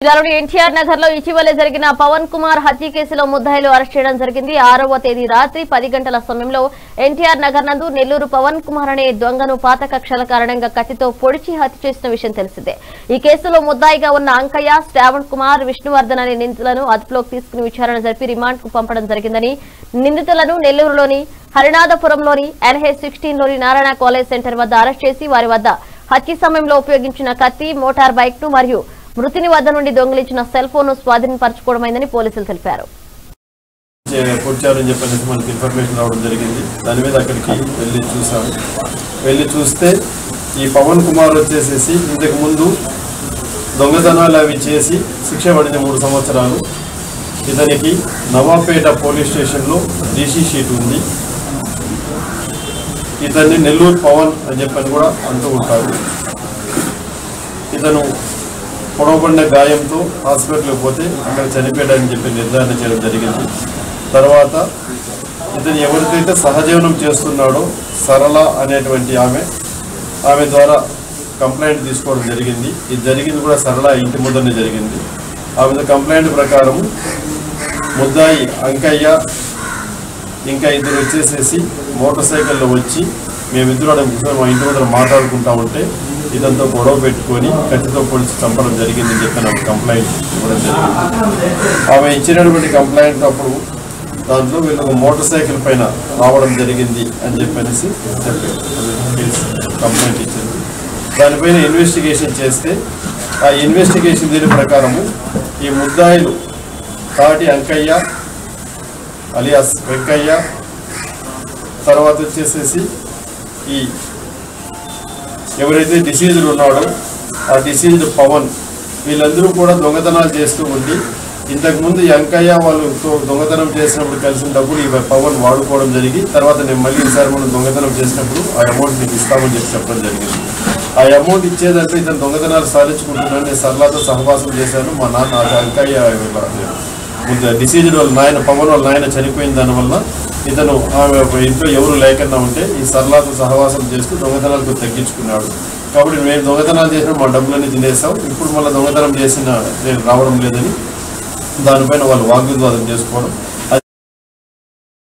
జిల్లాలోని ఎన్టీఆర్ నగర్ లో ఇటీవలే జరిగిన పవన్ కుమార్ హత్య కేసులో ముద్దాయిలు అరెస్ట్ చేయడం జరిగింది ఆరవ తేదీ రాత్రి పది గంటల సమయంలో ఎన్టీఆర్ నగర్ నందు నెల్లూరు పవన్ కుమార్ అనే దొంగను పాత కక్షల కారణంగా కత్తితో పొడిచి హత్య చేసిన విషయం తెలిసిందే ఈ కేసులో ముద్దాయిగా ఉన్న అంకయ్య శ్రావణ్ కుమార్ విష్ణువర్ధన్ అనే నిందితులను అదుపులోకి తీసుకుని విచారణ జరిపి రిమాండ్ కు పంపడం జరిగిందని నిందితులను నెల్లూరులోని హరినాథపురంలోని ఎన్హెచ్ సిక్స్టీన్ లోని నారాయణ కాలేజ్ సెంటర్ వద్ద అరెస్ట్ చేసి వారి వద్ద హత్య సమయంలో ఉపయోగించిన కత్తి మోటార్ బైక్ ను మరియు మృతుని వద్ద నుండి దొంగిలించిన సెల్ ఫోన్ ను స్వాధీనపరచుకోవడమైందని పోలీసులు తెలిపారు పొడిచారని చెప్పేసి మనకి ఇన్ఫర్మేషన్ రావడం జరిగింది దాని మీద అక్కడికి వెళ్ళి చూసాము వెళ్ళి చూస్తే ఈ పవన్ కుమార్ వచ్చేసేసి ఇంతకు ముందు దొంగతనాలు అవి చేసి శిక్ష పడింది మూడు సంవత్సరాలు ఇతనికి నవాపేట పోలీస్ స్టేషన్లో డీసీ షీట్ ఉంది ఇతన్ని నెల్లూరు పవన్ అని చెప్పని కూడా అంటూ ఉంటారు ఇతను పొడవబడిన గాయంతో హాస్పిటల్కి పోతే అక్కడ చనిపోయాడని చెప్పి నిర్ధారణ చేయడం జరిగింది తర్వాత ఇతను ఎవరికైతే సహజీవనం చేస్తున్నాడో సరళ అనేటువంటి ఆమె ఆమె ద్వారా కంప్లైంట్ తీసుకోవడం జరిగింది ఇది జరిగింది కూడా సరళ ఇంటి ముందరనే జరిగింది ఆమె కంప్లైంట్ ప్రకారం ముద్దాయి అంకయ్య ఇంకా ఇద్దరు వచ్చేసేసి మోటార్ సైకిల్లో వచ్చి మేమిద్దరు మా ఇంటి ముందర మాట్లాడుకుంటా ఉంటే ఇదంతా గొడవ పెట్టుకొని కత్తితో పొడిచి చంపడం జరిగిందని చెప్పి నాకు కంప్లైంట్ ఇవ్వడం జరిగింది ఆమె ఇచ్చినటువంటి కంప్లైంట్ అప్పుడు దాంట్లో వీళ్ళు ఒక మోటార్ సైకిల్ పైన రావడం జరిగింది అని చెప్పనేసి చెప్పారు కంప్లైంట్ ఇచ్చింది దానిపైన ఇన్వెస్టిగేషన్ చేస్తే ఆ ఇన్వెస్టిగేషన్ దీని ప్రకారము ఈ ముద్దాయిలు తాటి అంకయ్య అలియాస్ వెంకయ్య తర్వాత వచ్చేసేసి ఈ ఎవరైతే డిసీజ్డ్ ఉన్నాడో ఆ డిసీజ్డ్ పవన్ వీళ్ళందరూ కూడా దొంగతనాలు చేస్తూ ఉండి ఇంతకుముందు ఈ అంకయ్య వాళ్ళతో దొంగతనం చేసినప్పుడు కలిసిన డబ్బులు ఈ పవన్ వాడుకోవడం జరిగి తర్వాత నేను మళ్ళీ ఈసారి మనం దొంగతనం చేసినప్పుడు ఆ అమౌంట్ నీకు ఇస్తామని చెప్పి చెప్పడం జరిగింది ఆ అమౌంట్ ఇచ్చేదంటే ఇతను దొంగతనాలు సాధించుకుంటున్నాను నేను సరళతో సహవాసం చేశాను మా నాన్న ఆ అంకయ్య ముందు డిసీజ్డ్ వాళ్ళ నాయన పవన్ వాళ్ళ నాయన చనిపోయిన దానివల్ల ఇతను ఆమె ఇంట్లో ఎవరు లేకుండా ఉంటే ఈ సరళతో సహవాసం చేస్తూ దొంగతనాలకు తగ్గించుకున్నాడు కాబట్టి మేము దొంగతనాలు చేసిన మా డబ్బులన్నీ తినేసాం ఇప్పుడు మళ్ళీ దొంగతనం చేసిన నేను రావడం లేదని దానిపైన వాళ్ళు వాగ్వివాదం చేసుకోవడం